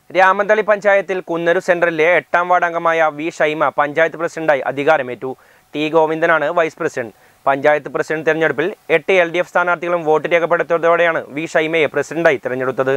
രാമന്തളി പഞ്ചായത്തിൽ കുന്നരു സെൻട്രലിലെ എട്ടാം വാർഡ് അംഗമായ വി ഷൈമ പഞ്ചായത്ത് പ്രസിഡന്റായി അധികാരമേറ്റു ടി ഗോവിന്ദനാണ് വൈസ് പ്രസിഡന്റ് പഞ്ചായത്ത് പ്രസിഡന്റ് തെരഞ്ഞെടുപ്പിൽ എട്ട് എൽ ഡി എഫ് സ്ഥാനാർത്ഥികളും വോട്ട് രേഖപ്പെടുത്തിയതോടെയാണ് വി ഷൈമയെ പ്രസിഡന്റായി തിരഞ്ഞെടുത്തത്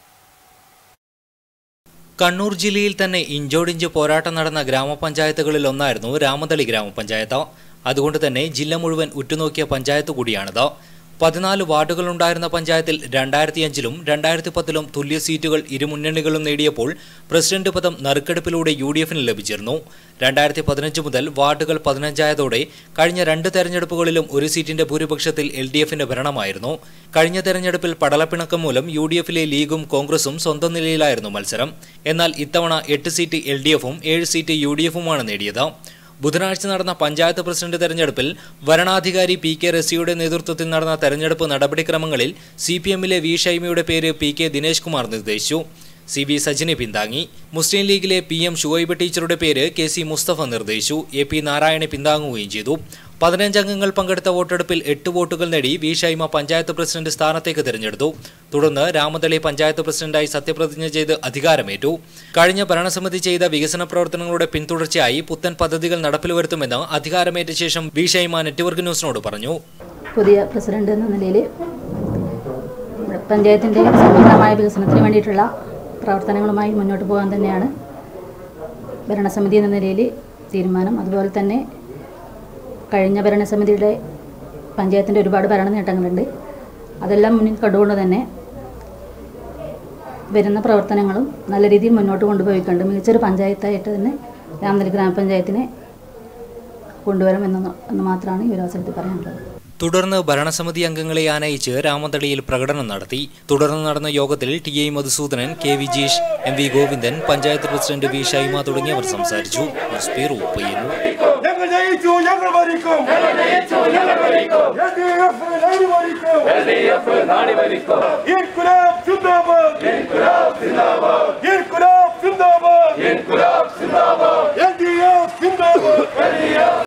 കണ്ണൂർ ജില്ലയിൽ തന്നെ ഇഞ്ചോടിഞ്ച് പോരാട്ടം നടന്ന ഗ്രാമപഞ്ചായത്തുകളിൽ ഒന്നായിരുന്നു രാമതളി ഗ്രാമപഞ്ചായത്ത് അതുകൊണ്ട് തന്നെ ജില്ല മുഴുവൻ ഉറ്റുനോക്കിയ പഞ്ചായത്ത് കൂടിയാണിത് പതിനാല് വാർഡുകളുണ്ടായിരുന്ന പഞ്ചായത്തിൽ രണ്ടായിരത്തി അഞ്ചിലും രണ്ടായിരത്തി പത്തിലും തുല്യ സീറ്റുകൾ ഇരുമുന്നണികളും നേടിയപ്പോൾ പ്രസിഡന്റ് പദം നറുക്കെടുപ്പിലൂടെ യു ഡി എഫിന് ലഭിച്ചിരുന്നു രണ്ടായിരത്തി പതിനഞ്ച് മുതൽ വാർഡുകൾ പതിനഞ്ചായതോടെ കഴിഞ്ഞ രണ്ട് തെരഞ്ഞെടുപ്പുകളിലും ഒരു സീറ്റിന്റെ ഭൂരിപക്ഷത്തിൽ എൽ ഡി എഫിന്റെ ഭരണമായിരുന്നു കഴിഞ്ഞ തെരഞ്ഞെടുപ്പിൽ പടലപ്പിണക്കം മൂലം യു ഡി എഫിലെ ലീഗും കോൺഗ്രസും സ്വന്തം നിലയിലായിരുന്നു മത്സരം എന്നാൽ ഇത്തവണ എട്ട് സീറ്റ് എൽ ഡി എഫും ഏഴ് സീറ്റ് യു ഡി എഫുമാണ് നേടിയത് ബുധനാഴ്ച നടന്ന പഞ്ചായത്ത് പ്രസിഡന്റ് തെരഞ്ഞെടുപ്പിൽ വരണാധികാരി പി കെ റസിയുടെ നേതൃത്വത്തിൽ നടന്ന തെരഞ്ഞെടുപ്പ് നടപടിക്രമങ്ങളിൽ സി പി എമ്മിലെ വി ഷൈമയുടെ പേര് പി കെ ദിനേശ് കുമാർ നിർദ്ദേശിച്ചു സി വി സജിനെ പിന്താങ്ങി മുസ്ലിം ലീഗിലെ പി എം ഷുഹൈബ് ടീച്ചറുടെ പേര് കെ സി മുസ്തഫ നിർദ്ദേശിച്ചു എ പി നാരായണെ പിന്താങ്ങുകയും ചെയ്തു പതിനഞ്ച് അംഗങ്ങൾ പങ്കെടുത്ത വോട്ടെടുപ്പിൽ എട്ട് വോട്ടുകൾ നേടി വി ഷൈമ പഞ്ചായത്ത് പ്രസിഡന്റ് സ്ഥാനത്തേക്ക് തിരഞ്ഞെടുത്തു തുടർന്ന് രാമതളി പഞ്ചായത്ത് പ്രസിഡന്റായി സത്യപ്രതിജ്ഞ ചെയ്ത് അധികാരമേറ്റു കഴിഞ്ഞ ഭരണസമിതി ചെയ്ത വികസന പ്രവർത്തനങ്ങളുടെ പിന്തുടർച്ചയായി പുത്തൻ പദ്ധതികൾ നടപ്പിൽ വരുത്തുമെന്ന് അധികാരമേറ്റ ശേഷം വി ഷൈമ നെറ്റ്വർക്ക് ന്യൂസിനോട് പറഞ്ഞു പുതിയ പ്രസിഡന്റ് എന്ന നിലയിൽ പഞ്ചായത്തിൻ്റെ സമഗ്രമായ വികസനത്തിന് വേണ്ടിയിട്ടുള്ള പ്രവർത്തനങ്ങളുമായി മുന്നോട്ട് പോകാൻ തന്നെയാണ് ഭരണസമിതി എന്ന നിലയിൽ തീരുമാനം അതുപോലെ തന്നെ കഴിഞ്ഞ ഭരണസമിതിയുടെ പഞ്ചായത്തിൻ്റെ ഒരുപാട് ഭരണ നേട്ടങ്ങളുണ്ട് അതെല്ലാം മുന്നിൽ കണ്ടുകൊണ്ട് തന്നെ വരുന്ന പ്രവർത്തനങ്ങളും നല്ല രീതിയിൽ മുന്നോട്ട് കൊണ്ടുപോയിക്കൊണ്ട് മികച്ചൊരു പഞ്ചായത്തായിട്ട് തന്നെ രാമനഗര ഗ്രാമപഞ്ചായത്തിനെ കൊണ്ടുവരുമെന്ന് എന്ന് മാത്രമാണ് ഈ ഒരു അവസരത്തിൽ പറയാനുള്ളത് തുടർന്ന് ഭരണസമിതി അംഗങ്ങളെ ആനയിച്ച് രാമതളിയിൽ പ്രകടനം നടത്തി തുടർന്ന് നടന്ന യോഗത്തിൽ T I Madhusoodanan K Vijeesh M V Govindan panchayat president V Shaima തുടങ്ങിയവർ സംസാരിച്ചു ന്യൂസ് ബ്യൂറോ പയ്യന്നൂർ ഞങ്ങൾ ജയിച്ചു ഞങ്ങൾ ഭരിക്കും LDF നാടി ഭരിക്കും ഇൻകുലാബ് സിന്ദാബാദ് ഇൻകുലാബ് സിന്ദാബാദ്